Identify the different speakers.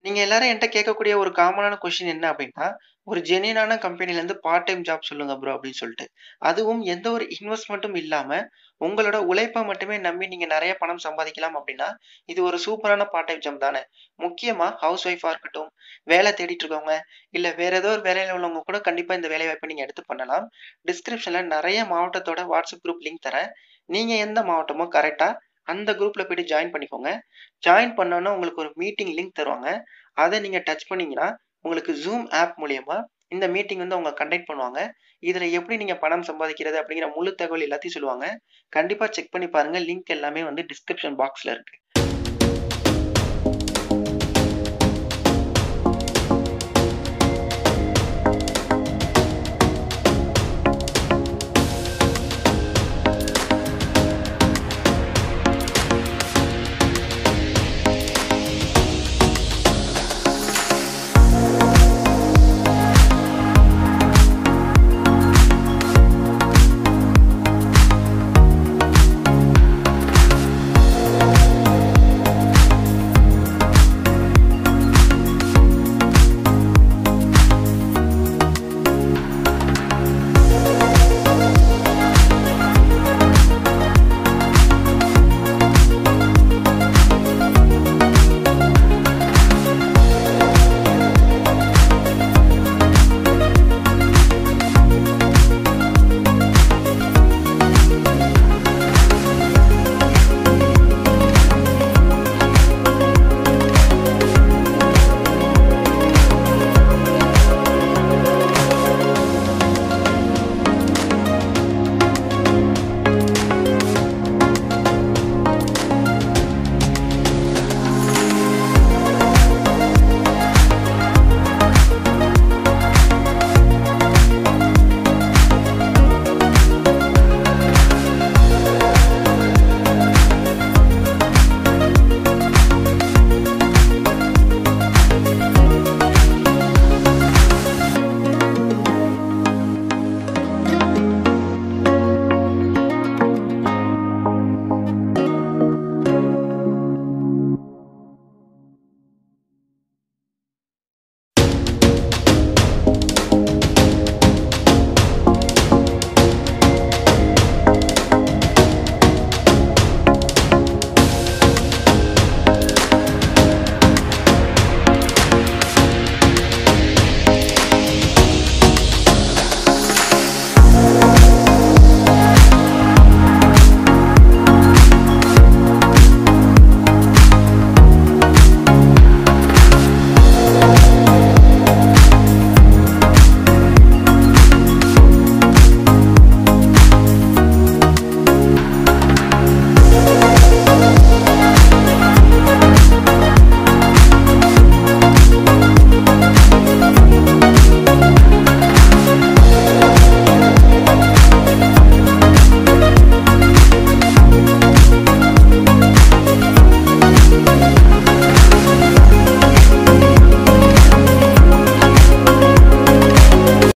Speaker 1: நீங்க எல்லாரும் என்ட்ட கேட்கக்கூடிய ஒரு காமனான கொஸ்டின் என்ன அப்டின்னா, ஒரு ஜென்யூனான கம்பெனிலருந்து பார்ட் டைம் ஜாப் சொல்லுங்க ப்ரோ அப்டின்னு சொல்ட்டு. அதுவும் எந்த ஒரு இன்வெஸ்ட்மென்ட்டும் இல்லாம, உங்களோட உழைப்ப மட்டுமே நம்பி நீங்க நெறைய பணம் சம்பாதிக்கலாம் அப்டின்னா, இது ஒரு சூப்பரான பார்ட் டைம் ஜாப் தானே! முக்கியமா ஹவுஸ் ஒய்ஃபா இருக்கட்டும், வேல தேடிட்டு இருக்கவங்க, இல்ல வேற ஏதோ ஒரு வேலையில உள்ளவங்க கூட கண்டிப்பா இந்த வேலை வாய்ப்ப நீங்க எடுத்து பண்ணலாம். டிஸ்கிரிப்ஷன்ல நெறைய மாவட்டத்தோட வாட்ஸ்அப் குரூப் லிங்க் தரேன். நீங்க எந்த மாவட்டமோ கரெக்ட்டா அந்த குரூப்ல போயிட்டு ஜாயின் பண்ணிக்கோங்க. ஜாயின் பண்ணோனே உங்களுக்கு ஒரு மீட்டிங் லிங்க் தருவாங்க. அத நீங்க டச் பண்ணீங்கன்னா, உங்களுக்கு Zoom ஆப் மூலியமா இந்த மீட்டிங் வந்து அவங்க கண்டக்ட் பண்ணுவாங்க. இதுல எப்படி நீங்க பணம் சம்பாதிக்கிறது அப்டிங்கிற முழு தகவல் எல்லாத்தையும் சொல்லுவாங்க. கண்டிப்பா செக் பண்ணி பாருங்க. லிங்க் எல்லாமே வந்து டிஸ்கிரிப்ஷன் பாக்ஸ்ல இருக்கு.